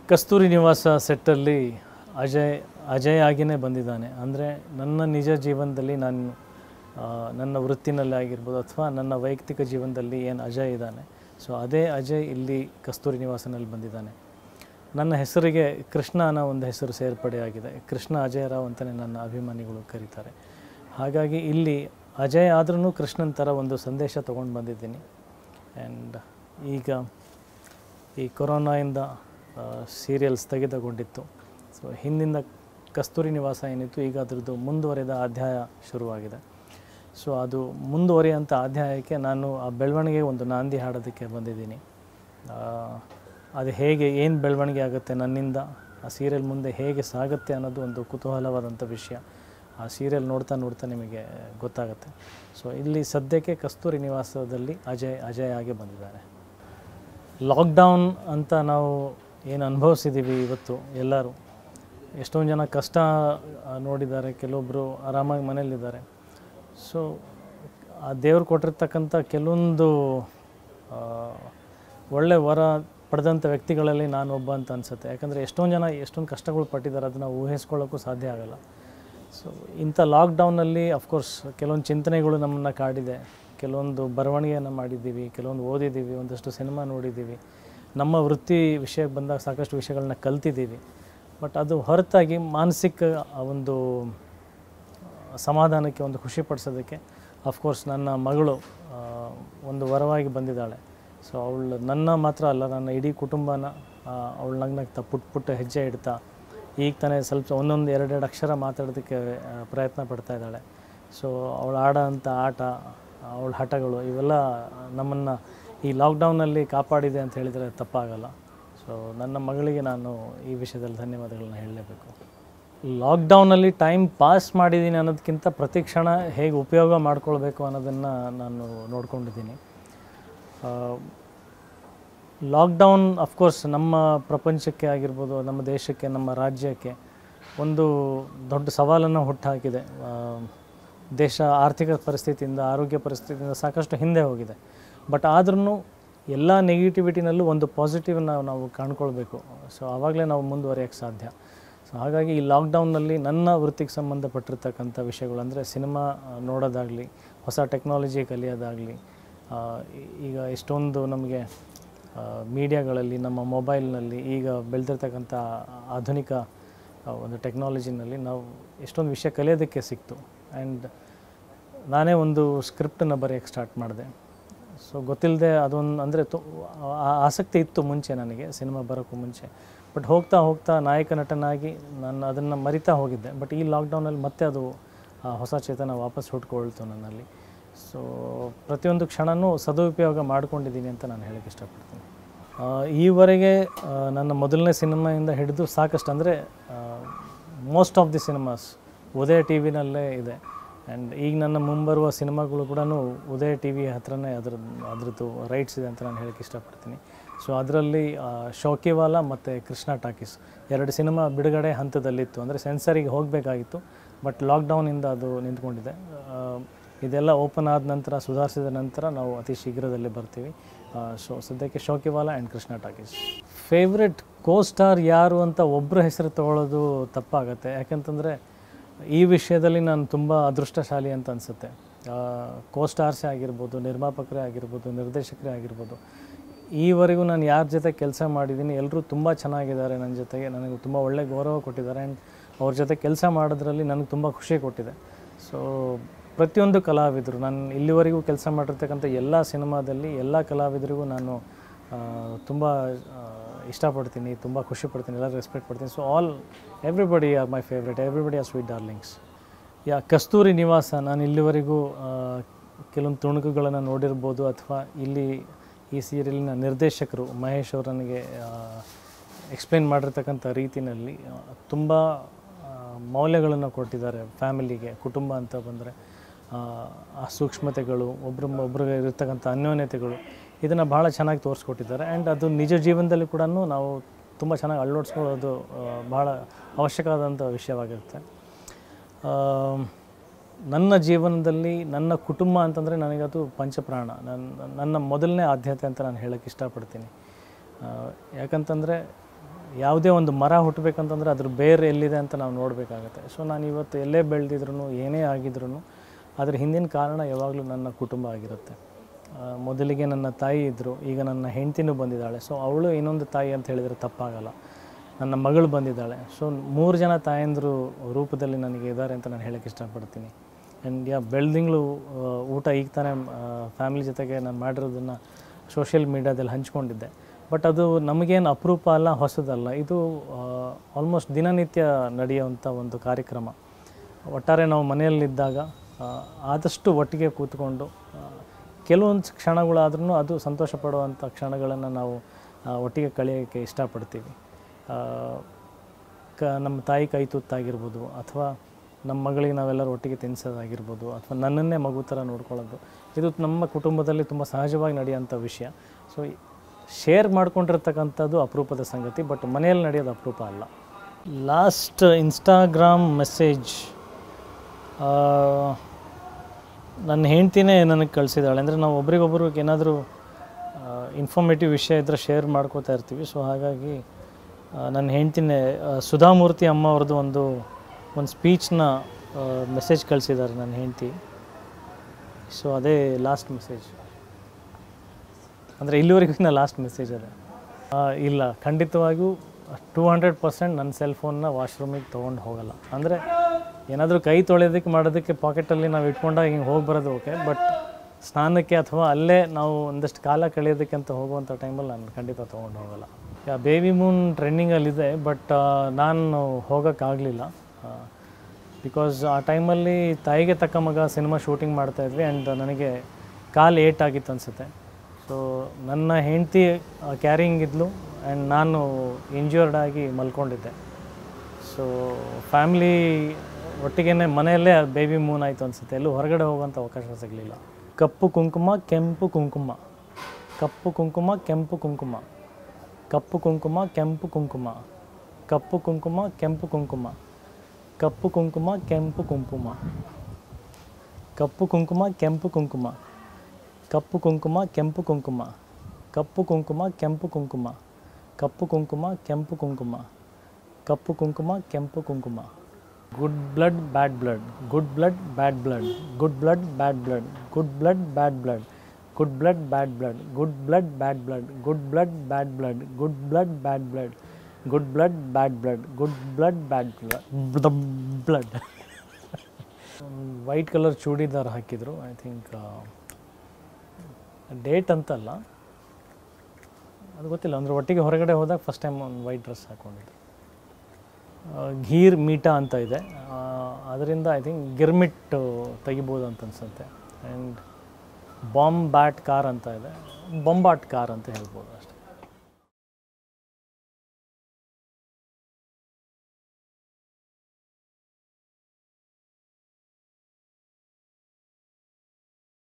ಕಸ್ತೂರಿ ನಿವಾಸ ಸೆಟ್ಟಲ್ಲಿ ಅಜಯ್ ಅಜಯ್ ಆಗಿಯೇ ಬಂದಿದ್ದಾನೆ ಅಂದರೆ ನನ್ನ ನಿಜ ಜೀವನದಲ್ಲಿ ನಾನು ಆ, ನನ್ನ ವೃತ್ತಿನಲ್ಲಿ ಆಗಿರ್ಬೋದು ಅಥವಾ ನನ್ನ ವೈಯಕ್ತಿಕ ಜೀವನದಲ್ಲಿ ಏನು ಅಜಯ್ ಇದ್ದಾನೆ ಸೊ ಅದೇ ಅಜಯ್ ಇಲ್ಲಿ ಕಸ್ತೂರಿ ನಿವಾಸನಲ್ಲಿ ಬಂದಿದ್ದಾನೆ ನನ್ನ ಹೆಸರಿಗೆ ಕೃಷ್ಣ ಅನ್ನೋ ಒಂದು ಹೆಸರು ಸೇರ್ಪಡೆಯಾಗಿದೆ ಕೃಷ್ಣ ಅಜಯ ರಾವ್ ಅಂತಲೇ ನನ್ನ ಅಭಿಮಾನಿಗಳು ಕರೀತಾರೆ ಹಾಗಾಗಿ ಇಲ್ಲಿ ಅಜಯ್ ಆದ್ರೂ ಕೃಷ್ಣನ ಥರ ಒಂದು ಸಂದೇಶ ತೊಗೊಂಡು ಬಂದಿದ್ದೀನಿ ಆ್ಯಂಡ್ ಈಗ ಈ ಕೊರೋನಾಯಿಂದ ಸೀರಿಯಲ್ಸ್ ತೆಗೆದುಕೊಂಡಿತ್ತು ಸೊ ಹಿಂದಿಂದ ಕಸ್ತೂರಿ ನಿವಾಸ ಏನಿತ್ತು ಈಗ ಅದರದ್ದು ಮುಂದುವರೆದ ಅಧ್ಯಾಯ ಶುರುವಾಗಿದೆ ಸೊ ಅದು ಮುಂದುವರಿಯುವಂಥ ಅಧ್ಯಾಯಕ್ಕೆ ನಾನು ಆ ಬೆಳವಣಿಗೆ ಒಂದು ನಾಂದಿ ಹಾಡೋದಕ್ಕೆ ಬಂದಿದ್ದೀನಿ ಆ, ಅದು ಹೇಗೆ ಏನು ಬೆಳವಣಿಗೆ ಆಗುತ್ತೆ ನನ್ನಿಂದ ಆ ಸೀರಿಯಲ್ ಮುಂದೆ ಹೇಗೆ ಸಾಗುತ್ತೆ ಅನ್ನೋದು ಒಂದು ಕುತೂಹಲವಾದಂಥ ವಿಷಯ ಆ ಸೀರಿಯಲ್ ನೋಡ್ತಾ ನೋಡ್ತಾ ನಿಮಗೆ ಗೊತ್ತಾಗುತ್ತೆ ಸೊ ಇಲ್ಲಿ ಸದ್ಯಕ್ಕೆ ಕಸ್ತೂರಿ ನಿವಾಸದಲ್ಲಿ ಅಜಯ್ ಅಜಯ್ ಆಗಿ ಬಂದಿದ್ದಾರೆ ಲಾಕ್ಡೌನ್ ಅಂತ ನಾವು ಏನು ಅನುಭವಿಸಿದ್ದೀವಿ ಇವತ್ತು ಎಲ್ಲರೂ ಎಷ್ಟೊಂದು ಜನ ಕಷ್ಟ ಆ, ನೋಡಿದ್ದಾರೆ ಕೆಲವೊಬ್ಬರು ಆರಾಮಾಗಿ ಮನೇಲಿದ್ದಾರೆ ಸೊ ಆ ದೇವ್ರು ಕೊಟ್ಟಿರ್ತಕ್ಕಂಥ ಕೆಲವೊಂದು ಆ, ಒಳ್ಳೆ ವರ ಪಡೆದಂಥ ವ್ಯಕ್ತಿಗಳಲ್ಲಿ ನಾನು ಒಬ್ಬ ಅಂತ ಅನಿಸುತ್ತೆ ಯಾಕಂದರೆ ಎಷ್ಟೊಂದು ಜನ ಎಷ್ಟೊಂದು ಕಷ್ಟಗಳು ಪಟ್ಟಿದ್ದಾರೆ ಅದನ್ನು ಊಹಿಸ್ಕೊಳ್ಳೋಕ್ಕೂ ಸಾಧ್ಯ ಆಗಲ್ಲ ಸೊ ಇಂಥ ಲಾಕ್ಡೌನಲ್ಲಿ ಅಫ್ಕೋರ್ಸ್ ಕೆಲವೊಂದು ಚಿಂತನೆಗಳು ನಮ್ಮನ್ನು ಕಾಡಿದೆ ಕೆಲವೊಂದು ಬರವಣಿಗೆಯನ್ನು ಮಾಡಿದ್ದೀವಿ ಕೆಲವೊಂದು ಓದಿದ್ದೀವಿ ಒಂದಷ್ಟು ಸಿನಿಮಾ ನೋಡಿದ್ದೀವಿ ನಮ್ಮ ವೃತ್ತಿ ವಿಷಯಕ್ಕೆ ಬಂದಾಗ ಸಾಕಷ್ಟು ವಿಷಯಗಳನ್ನ ಕಲ್ತಿದ್ದೀವಿ ಬಟ್ ಅದು ಹೊರತಾಗಿ ಮಾನಸಿಕ ಆ ಒಂದು ಸಮಾಧಾನಕ್ಕೆ ಒಂದು ಖುಷಿ ಪಡಿಸೋದಕ್ಕೆ ಅಫ್ಕೋರ್ಸ್ ನನ್ನ ಮಗಳು ಆ, ಒಂದು ವರವಾಗಿ ಬಂದಿದ್ದಾಳೆ ಸೊ ಅವಳು ನನ್ನ ಮಾತ್ರ ಅಲ್ಲ ನನ್ನ ಇಡೀ ಕುಟುಂಬನ ಅವಳು ನಗ್ನಗ್ತಾ ಪುಟ್ ಪುಟ್ಟ ಹೆಜ್ಜೆ ಇಡ್ತಾ ಈಗ ತಾನೇ ಸ್ವಲ್ಪ ಒಂದೊಂದು ಎರಡೆರಡು ಅಕ್ಷರ ಮಾತಾಡೋದಕ್ಕೆ ಆ, ಪ್ರಯತ್ನ ಪಡ್ತಾ ಇದ್ದಾಳೆ ಸೊ ಅವಳು ಆಡೋ ಅಂಥ ಆಟ ಅವಳ ಹಠಗಳು ಇವೆಲ್ಲ ನಮ್ಮನ್ನು ಈ ಲಾಕ್ಡೌನಲ್ಲಿ ಕಾಪಾಡಿದೆ ಅಂತ ಹೇಳಿದರೆ ತಪ್ಪಾಗಲ್ಲ ಸೊ ನನ್ನ ಮಗಳಿಗೆ ನಾನು ಈ ವಿಷಯದಲ್ಲಿ ಧನ್ಯವಾದಗಳನ್ನ ಹೇಳಲೇಬೇಕು ಲಾಕ್ಡೌನಲ್ಲಿ ಟೈಮ್ ಪಾಸ್ ಮಾಡಿದ್ದೀನಿ ಅನ್ನೋದಕ್ಕಿಂತ ಪ್ರತಿ ಕ್ಷಣ ಹೇಗೆ ಉಪಯೋಗ ಮಾಡ್ಕೊಳ್ಬೇಕು ಅನ್ನೋದನ್ನು ನಾನು ನೋಡ್ಕೊಂಡಿದ್ದೀನಿ ಲಾಕ್ಡೌನ್ ಅಫ್ಕೋರ್ಸ್ ನಮ್ಮ ಪ್ರಪಂಚಕ್ಕೆ ಆಗಿರ್ಬೋದು ನಮ್ಮ ದೇಶಕ್ಕೆ ನಮ್ಮ ರಾಜ್ಯಕ್ಕೆ ಒಂದು ದೊಡ್ಡ ಸವಾಲನ್ನು ಹುಟ್ಟುಹಾಕಿದೆ ಆ, ದೇಶ ಆರ್ಥಿಕ ಪರಿಸ್ಥಿತಿಯಿಂದ ಆರೋಗ್ಯ ಪರಿಸ್ಥಿತಿಯಿಂದ ಸಾಕಷ್ಟು ಹಿಂದೆ ಹೋಗಿದೆ ಬಟ್ ಆದ್ರೂ ಎಲ್ಲ ನೆಗೆಟಿವಿಟಿನಲ್ಲೂ ಒಂದು ಪಾಸಿಟಿವ್ನ ನಾವು ಕಾಣ್ಕೊಳ್ಬೇಕು ಸೊ ಆವಾಗಲೇ ನಾವು ಮುಂದುವರಿಯೋಕ್ಕೆ ಸಾಧ್ಯ ಸೊ ಹಾಗಾಗಿ ಈ ಲಾಕ್ಡೌನ್ನಲ್ಲಿ ನನ್ನ ವೃತ್ತಿಗೆ ಸಂಬಂಧಪಟ್ಟಿರ್ತಕ್ಕಂಥ ವಿಷಯಗಳು ಅಂದರೆ ಸಿನಿಮಾ ಆ, ನೋಡೋದಾಗಲಿ ಹೊಸ ಟೆಕ್ನಾಲಜಿ ಕಲಿಯೋದಾಗಲಿ ಆ, ಈ- ಈಗ ಎಷ್ಟೊಂದು ನಮಗೆ ಮೀಡಿಯಾಗಳಲ್ಲಿ ನಮ್ಮ ಮೊಬೈಲ್ನಲ್ಲಿ ಈಗ ಬೆಳೆದಿರ್ತಕ್ಕಂಥ ಆಧುನಿಕ ಆ, ಒಂದು ಟೆಕ್ನಾಲಜಿನಲ್ಲಿ ನಾವು ಎಷ್ಟೊಂದು ವಿಷಯ ಕಲಿಯೋದಕ್ಕೆ ಸಿಕ್ತು ಆ್ಯಂಡ್ ನಾನೇ ಒಂದು ಸ್ಕ್ರಿಪ್ಟನ್ನು ಬರೆಯೋಕ್ಕೆ ಸ್ಟಾರ್ಟ್ ಮಾಡಿದೆ ಸೊ ಗೊತ್ತಿಲ್ಲದೆ ಅದೊಂದು ಅಂದರೆ ತು ಆ- ಆಸಕ್ತಿ ಇತ್ತು ಮುಂಚೆ ನನಗೆ ಸಿನಿಮಾ ಬರೋಕ್ಕೂ ಮುಂಚೆ ಬಟ್ ಹೋಗ್ತಾ ಹೋಗ್ತಾ ನಾಯಕ ನಟನಾಗಿ ನಾನು ಅದನ್ನು ಮರಿತಾ ಹೋಗಿದ್ದೆ ಬಟ್ ಈ ಲಾಕ್ಡೌನಲ್ಲಿ ಮತ್ತೆ ಅದು ಆ ಹೊಸ ಚೇತನ ವಾಪಸ್ ಹುಟ್ಕೊಳ್ತು ನನ್ನಲ್ಲಿ ಸೊ ಪ್ರತಿಯೊಂದು ಕ್ಷಣನೂ ಸದುಪಯೋಗ ಮಾಡ್ಕೊಂಡಿದ್ದೀನಿ ಅಂತ ನಾನು ಹೇಳಕ್ಕೆ ಇಷ್ಟಪಡ್ತೀನಿ ಆ, ಈವರೆಗೆ ಆ, ನನ್ನ ಮೊದಲನೇ ಸಿನಿಮಾಯಿಂದ ಹಿಡಿದು ಸಾಕಷ್ಟು ಅಂದರೆ most of the cinemas Udaya T ವಿನಲ್ಲೇ ಇದೆ ಆ್ಯಂಡ್ ಈಗ ನನ್ನ ಮುಂಬರುವ ಸಿನಿಮಾಗಳು ಕೂಡ ಉದಯ ಟಿ ವಿ ಹತ್ರನೇ ಅದ್ರ ಅದ್ರದ್ದು ರೈಟ್ಸ್ ಇದೆ ಅಂತ ನಾನು ಹೇಳಕ್ಕೆ ಇಷ್ಟಪಡ್ತೀನಿ ಸೊ ಅದರಲ್ಲಿ ಶೋಕಿವಾಲ ಮತ್ತು ಕೃಷ್ಣ ಟಾಕೀಸ್ ಎರಡು ಸಿನಿಮಾ ಬಿಡುಗಡೆ ಹಂತದಲ್ಲಿತ್ತು ಅಂದರೆ ಸೆನ್ಸರಿಗೆ ಹೋಗಬೇಕಾಗಿತ್ತು ಬಟ್ ಲಾಕ್ಡೌನಿಂದ ಅದು ನಿಂತ್ಕೊಂಡಿದೆ ಆ, ಇದೆಲ್ಲ ಓಪನ್ ಆದ ನಂತರ ಸುಧಾರಿಸಿದ ನಂತರ ನಾವು ಅತಿ ಶೀಘ್ರದಲ್ಲೇ ಬರ್ತೀವಿ ಸೊ ಸದ್ಯಕ್ಕೆ Shokiwala and Krishna talkies favourite co star ಯಾರು ಅಂತ ಒಬ್ಬರ ಹೆಸರು ತಗೊಳ್ಳೋದು ತಪ್ಪಾಗತ್ತೆ ಯಾಕಂತಂದರೆ ಈ ವಿಷಯದಲ್ಲಿ ನಾನು ತುಂಬ ಅದೃಷ್ಟಶಾಲಿ ಅಂತ ಅನಿಸುತ್ತೆ ಕೋ ಸ್ಟಾರ್ಸೇ ಆಗಿರ್ಬೋದು ನಿರ್ಮಾಪಕರೇ ಆಗಿರ್ಬೋದು ನಿರ್ದೇಶಕರೇ ಆಗಿರ್ಬೋದು ಈವರೆಗೂ ನಾನು ಯಾರ ಜೊತೆ ಕೆಲಸ ಮಾಡಿದ್ದೀನಿ ಎಲ್ಲರೂ ತುಂಬ ಚೆನ್ನಾಗಿದ್ದಾರೆ ನನ್ನ ಜೊತೆಗೆ ನನಗೆ ತುಂಬ ಒಳ್ಳೆ ಗೌರವ ಕೊಟ್ಟಿದ್ದಾರೆ ಆ್ಯಂಡ್ ಅವ್ರ ಜೊತೆ ಕೆಲಸ ಮಾಡೋದ್ರಲ್ಲಿ ನನಗೆ ತುಂಬ ಖುಷಿ ಕೊಟ್ಟಿದೆ ಸೊ ಪ್ರತಿಯೊಂದು ಕಲಾವಿದರು ನಾನು ಇಲ್ಲಿವರೆಗೂ ಕೆಲಸ ಮಾಡಿರ್ತಕ್ಕಂಥ ಎಲ್ಲ ಸಿನಿಮಾದಲ್ಲಿ ಎಲ್ಲ ಕಲಾವಿದರಿಗೂ ನಾನು ತುಂಬ ಇಷ್ಟಪಡ್ತೀನಿ ತುಂಬ ಖುಷಿ ಪಡ್ತೀನಿ ಎಲ್ಲರೂ ರೆಸ್ಪೆಕ್ಟ್ ಪಡ್ತೀನಿ so all everybody are my favourite everybody are sweet darlings yeah Kasturi Nivasa ನಾನು ಇಲ್ಲಿವರೆಗೂ ಆ, ಕೆಲವೊಂದು ತುಣುಕುಗಳನ್ನು ನೋಡಿರ್ಬೋದು ಅಥವಾ ಇಲ್ಲಿ ಈ ಸೀರಿಯಲಿನ ನಿರ್ದೇಶಕರು ಮಹೇಶ್ ಅವರು ನನಗೆ ಎಕ್ಸ್ಪ್ಲೇನ್ ಮಾಡಿರ್ತಕ್ಕಂಥ ರೀತಿಯಲ್ಲಿ ತುಂಬ ಮೌಲ್ಯಗಳನ್ನು ಕೊಟ್ಟಿದ್ದಾರೆ ಫ್ಯಾಮಿಲಿಗೆ ಕುಟುಂಬ ಅಂತ ಬಂದರೆ ಆ ಸೂಕ್ಷ್ಮತೆಗಳು ಒಬ್ಬರ ಒಬ್ರಿಗೆ ಇರ್ತಕ್ಕಂಥ ಅನ್ಯೋನ್ಯತೆಗಳು ಇದನ್ನು ಭಾಳ ಚೆನ್ನಾಗಿ ತೋರಿಸ್ಕೊಟ್ಟಿದ್ದಾರೆ ಆ್ಯಂಡ್ ಅದು ನಿಜ ಜೀವನದಲ್ಲಿ ಕೂಡ ನಾವು ತುಂಬ ಚೆನ್ನಾಗಿ ಅಳವಡಿಸ್ಕೊಳ್ಳೋದು ಆ, ಭಾಳ ಅವಶ್ಯಕವಾದಂಥ ವಿಷಯವಾಗಿರುತ್ತೆ ಆ, ನನ್ನ ಜೀವನದಲ್ಲಿ ನನ್ನ ಕುಟುಂಬ ಅಂತಂದರೆ ನನಗದು ಪಂಚಪ್ರಾಣ ನನ್ನ ನನ್ನ ಮೊದಲನೇ ಆದ್ಯತೆ ಅಂತ ನಾನು ಹೇಳೋಕ್ಕೆ ಇಷ್ಟಪಡ್ತೀನಿ ಆ, ಯಾಕಂತಂದರೆ ಯಾವುದೇ ಒಂದು ಮರ ಹುಟ್ಟಬೇಕಂತಂದ್ರೆ ಅದ್ರ ಬೇರೆ ಎಲ್ಲಿದೆ ಅಂತ ನಾವು ನೋಡಬೇಕಾಗತ್ತೆ ಸೊ ನಾನು ಇವತ್ತು ಎಲ್ಲೇ ಬೆಳೆದಿದ್ರು ಏನೇ ಆಗಿದ್ರು ಅದ್ರ ಹಿಂದಿನ ಕಾರಣ ಯಾವಾಗಲೂ ನನ್ನ ಕುಟುಂಬ ಆಗಿರುತ್ತೆ ಆ, ಮೊದಲಿಗೆ ನನ್ನ ತಾಯಿ ಇದ್ದರು ಈಗ ನನ್ನ ಹೆಂಡ್ತಿನೂ ಬಂದಿದ್ದಾಳೆ ಸೊ ಅವಳು ಇನ್ನೊಂದು ತಾಯಿ ಅಂತ ಹೇಳಿದರೆ ತಪ್ಪಾಗಲ್ಲ ನನ್ನ ಮಗಳು ಬಂದಿದ್ದಾಳೆ ಸೊ ಮೂರು ಜನ ತಾಯಂದರು ರೂಪದಲ್ಲಿ ನನಗೆ ಇದ್ದಾರೆ ಅಂತ ನಾನು ಹೇಳೋಕ್ಕೆ ಇಷ್ಟಪಡ್ತೀನಿ ಆ್ಯಂಡ್ ಯಾ ಬೆಳ್ದಿಂಗಳು ಊಟ ಈಗ ತಾನೇ ಫ್ಯಾಮಿಲಿ ಜೊತೆಗೆ ನಾನು ಮಾಡಿರೋದನ್ನು ಸೋಷಿಯಲ್ ಮೀಡ್ಯಾದಲ್ಲಿ ಹಂಚ್ಕೊಂಡಿದ್ದೆ ಬಟ್ ಅದು ನಮಗೇನು ಅಪರೂಪ ಅಲ್ಲ ಹೊಸದಲ್ಲ ಇದು ಆಲ್ಮೋಸ್ಟ್ ದಿನನಿತ್ಯ ನಡೆಯುವಂಥ ಒಂದು ಕಾರ್ಯಕ್ರಮ ಒಟ್ಟಾರೆ ನಾವು ಮನೆಯಲ್ಲಿದ್ದಾಗ ಆ, ಆದಷ್ಟು ಒಟ್ಟಿಗೆ ಕೂತ್ಕೊಂಡು ಆ, ಕೆಲವೊಂದು ಕ್ಷಣಗಳಾದ್ರೂ ಅದು ಸಂತೋಷ ಪಡುವಂಥ ಕ್ಷಣಗಳನ್ನು ನಾವು ಆ, ಒಟ್ಟಿಗೆ ಕಳೆಯೋಕ್ಕೆ ಇಷ್ಟಪಡ್ತೀವಿ ಆ, ಕ ನಮ್ಮ ತಾಯಿ ಕೈ ತುತ್ತಾಗಿರ್ಬೋದು ಅಥವಾ ನಮ್ಮ ಮಗಳಿಗೆ ನಾವೆಲ್ಲರೂ ಒಟ್ಟಿಗೆ ತಿನ್ನಿಸೋದಾಗಿರ್ಬೋದು ಅಥವಾ ನನ್ನನ್ನೇ ಮಗು ಥರ ನೋಡ್ಕೊಳ್ಳೋದು ಇದು ನಮ್ಮ ಕುಟುಂಬದಲ್ಲಿ ತುಂಬ ಸಹಜವಾಗಿ ನಡೆಯೋಂಥ ವಿಷಯ ಸೊ ಶೇರ್ ಮಾಡ್ಕೊಂಡಿರ್ತಕ್ಕಂಥದ್ದು ಅಪರೂಪದ ಸಂಗತಿ ಬಟ್ ಮನೆಯಲ್ಲಿ ನಡೆಯೋದು ಅಪರೂಪ ಅಲ್ಲ ಲಾಸ್ಟ್ ಇನ್ಸ್ಟಾಗ್ರಾಮ್ ಮೆಸೇಜ್ ನನ್ನ ಹೆಂಡ್ತಿನೇ ನನಗೆ ಕಳಿಸಿದಾಳೆ ಅಂದರೆ ನಾವು ಒಬ್ರಿಗೊಬ್ರು ಏನಾದರೂ ಇನ್ಫಾರ್ಮೇಟಿವ್ ವಿಷಯ ಇದ್ದರೆ ಶೇರ್ ಮಾಡ್ಕೋತಾ ಇರ್ತೀವಿ ಸೊ ಹಾಗಾಗಿ ಆ, ನನ್ನ ಹೆಂಡ್ತಿನೇ ಆ, ಸುಧಾಮೂರ್ತಿ ಅಮ್ಮ ಅವ್ರದ್ದು ಒಂದು ಒಂದು ಸ್ಪೀಚ್ನ ಮೆಸೇಜ್ ಕಳಿಸಿದ್ದಾರೆ ನನ್ನ ಹೆಂಡ್ತಿ ಸೊ ಅದೇ ಲಾಸ್ಟ್ ಮೆಸೇಜ್ ಅಂದರೆ ಇಲ್ಲಿವರೆಗಿನ ಲಾಸ್ಟ್ ಮೆಸೇಜ್ ಅದೇ ಆ, ಇಲ್ಲ ಖಂಡಿತವಾಗಿಯೂ ಟೂ ಹಂಡ್ರೆಡ್ ಪರ್ಸೆಂಟ್ ನನ್ನ ಸೆಲ್ ಫೋನ್ನ ವಾಶ್ರೂಮಿಗೆ ತೊಗೊಂಡು ಹೋಗಲ್ಲ ಅಂದರೆ ಏನಾದರೂ ಕೈ ತೊಳೆಯೋದಕ್ಕೆ ಮಾಡೋದಕ್ಕೆ ಪಾಕೆಟಲ್ಲಿ ನಾವು ಇಟ್ಕೊಂಡಾಗ ಹಿಂಗೆ ಹೋಗಿ ಬರೋದು ಓಕೆ ಬಟ್ ಸ್ನಾನಕ್ಕೆ ಅಥವಾ ಅಲ್ಲೇ ನಾವು ಒಂದಷ್ಟು ಕಾಲ ಕಳೆಯೋದಕ್ಕೆ ಅಂತ ಹೋಗುವಂಥ ಟೈಮಲ್ಲಿ ನಾನು ಖಂಡಿತ ತೊಗೊಂಡು ಹೋಗಲ್ಲ ಯಾ ಬೇಬಿ ಮೂನ್ ಟ್ರೆಂಡಿಂಗಲ್ಲಿದೆ ಬಟ್ ನಾನು ಹೋಗೋಕ್ಕಾಗಲಿಲ್ಲ ಬಿಕಾಸ್ ಆ ಟೈಮಲ್ಲಿ ತಾಯಿಗೆ ತಕ್ಕ ಮಗ ಸಿನಿಮಾ ಶೂಟಿಂಗ್ ಮಾಡ್ತಾಯಿದ್ವಿ ಆ್ಯಂಡ್ ನನಗೆ ಕಾಲು ಏಟ್ ಆಗಿತ್ತು ಅನಿಸುತ್ತೆ ಸೊ ನನ್ನ ಹೆಂಡತಿ ಕ್ಯಾರಿಂಗ್ ಇದ್ಲು ಆ್ಯಂಡ್ ನಾನು ಇಂಜ್ಯೂರ್ಡ್ ಆಗಿ ಮಲ್ಕೊಂಡಿದ್ದೆ ಸೊ ಫ್ಯಾಮ್ಲಿ ಒಟ್ಟಿಗೆ ಮನೆಯಲ್ಲೇ ಬೇಬಿ ಮೂನ್ ಆಯಿತು ಅನಿಸುತ್ತೆ ಎಲ್ಲೂ ಹೊರಗಡೆ ಹೋಗೋಂಥ ಅವಕಾಶ ಸಿಗಲಿಲ್ಲ ಕಪ್ಪು ಕುಂಕುಮ ಕೆಂಪು ಕುಂಕುಮ ಕಪ್ಪು ಕುಂಕುಮ ಕೆಂಪು ಕುಂಕುಮ ಕಪ್ಪು ಕುಂಕುಮ ಕೆಂಪು ಕುಂಕುಮ ಕಪ್ಪು ಕುಂಕುಮ ಕೆಂಪು ಕುಂಕುಮ ಕಪ್ಪು ಕುಂಕುಮ ಕೆಂಪು ಕುಂಕುಮ ಕಪ್ಪು ಕುಂಕುಮ ಕೆಂಪು ಕುಂಕುಮ ಕಪ್ಪು ಕುಂಕುಮ ಕೆಂಪು ಕುಂಕುಮ ಕಪ್ಪು ಕುಂಕುಮ ಕೆಂಪು ಕುಂಕುಮ ಕಪ್ಪು ಕುಂಕುಮ ಕೆಂಪು ಕುಂಕುಮ ಕಪ್ಪು ಕುಂಕುಮ ಕೆಂಪು ಕುಂಕುಮ good blood bad blood good blood bad blood good blood bad blood good blood bad blood good blood bad blood good blood bad blood good blood bad blood good blood bad blood good blood bad blood good blood bad blood blood white colour churidar ಹಾಕಿದರು I think date ಅಂತಲ್ಲ ಅದು ಗೊತ್ತಿಲ್ಲ ಅಂದರೆ ಒಟ್ಟಿಗೆ ಹೊರಗಡೆ ಹೋದಾಗ first time ಒಂದು white dress ಹಾಕ್ಕೊಂಡಿದ್ದೆ ಆ, ಘೀರ್ ಮೀಟಾ ಅಂತ ಇದೆ ಆ, ಅದರಿಂದ ಐ ಥಿಂಕ್ ಗಿರ್ಮಿಟ್ ತೆಗಿಬೋದು ಅಂತ ಅನ್ಸುತ್ತೆ ಆ್ಯಂಡ್ ಬಾಂಬ್ ಬ್ಯಾಟ್ ಕಾರ್ ಅಂತ ಇದೆ ಬೊಂಬಾಟ್ ಕಾರ್ ಅಂತ ಹೇಳ್ಬೋದು ಅಷ್ಟೇ